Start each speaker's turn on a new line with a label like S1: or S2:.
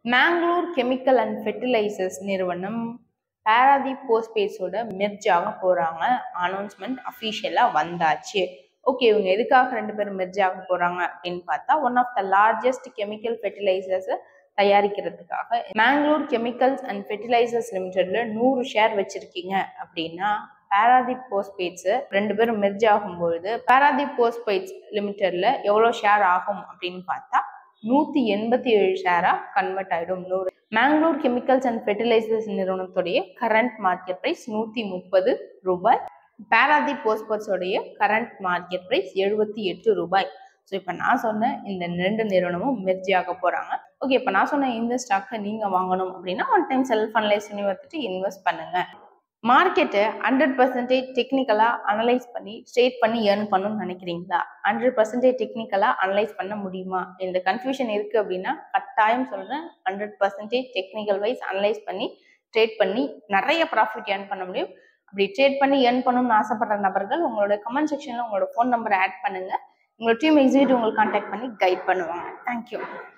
S1: Mangalore chemical and fertilisers நிறுவனம் Paradip போஸ்பேஸோட merge ஆக போறாங்க அனௌன்ஸ்மெண்ட் அஃபிஷியலா வந்தாச்சு ஓகே இவங்க எதுக்காக ரெண்டு பேரும் மெர்ஜ் ஆக போறாங்க அப்படின்னு பார்த்தா one of the largest chemical fertilisers தயாரிக்கிறதுக்காக மேங்களூர் கெமிக்கல்ஸ் அண்ட் ஃபெர்டிலைசர்ஸ் லிமிடெட்ல நூறு ஷேர் வச்சிருக்கீங்க அப்படின்னா பாராதீப் போஸ்பேட்ஸ் ரெண்டு பேரும் மெர்ஜ் ஆகும்பொழுது பாராதீப் போஸ்பேட்ஸ் லிமிடெட்ல எவ்வளோ ஷேர் ஆகும் அப்படின்னு பார்த்தா நூத்தி எண்பத்தி ஏழு ஷேரா கன்வெர்ட் ஆயிடும் நூறு மேங்களூர் கெமிக்கல்ஸ் அண்ட் ஃபெர்டிலைசர்ஸ் நிறுவனத்துடைய கரண்ட் மார்க்கெட் பிரைஸ் நூத்தி முப்பது ரூபாய் பாராதீப் போஸ்போர்ட்ஸோடைய கரண்ட் மார்க்கெட் பிரைஸ் எழுபத்தி எட்டு ரூபாய் ஸோ இப்போ நான் சொன்ன இந்த ரெண்டு நிறுவனமும் மெர்ஜி ஆக போகிறாங்க ஓகே இப்போ நான் சொன்ன இந்த ஸ்டாக்கை நீங்கள் வாங்கணும் அப்படின்னா ஒன் டைம் செல்ஃப் அனலைஸ் பண்ணி வந்துட்டு இன்வெஸ்ட் பண்ணுங்க மார்க்கெட்டை ஹண்ட்ரட் பர்சன்டேஜ் டெக்னிக்கலாக அனலைஸ் பண்ணி ஸ்ட்ரேட் பண்ணி ஏர்ன் பண்ணணும்னு நினைக்கிறீங்களா ஹண்ட்ரட் பர்சன்டேஜ் டெக்னிக்கலாக அனலைஸ் பண்ண முடியுமா இந்த கன்ஃபியூஷன் இருக்குது அப்படின்னா கட்டாயம் சொல்கிறேன் hundred percentage technical wise analyse பண்ணி ட்ரேட் பண்ணி நிறைய ப்ராஃபிட் ஏர்ன் பண்ண முடியும் அப்படி ட்ரேட் பண்ணி ஏர்ன் பண்ணணும்னு ஆசைப்படுற நபர்கள் உங்களோட கமெண்ட் செக்ஷனில் உங்களோட ஃபோன் நம்பரை ஆட் பண்ணுங்கள் உங்களோட டீம் எக்ஸிக்யூட்டிவ் உங்களுக்கு கான்டாக்ட் பண்ணி கைட் பண்ணுவாங்க தேங்க்யூ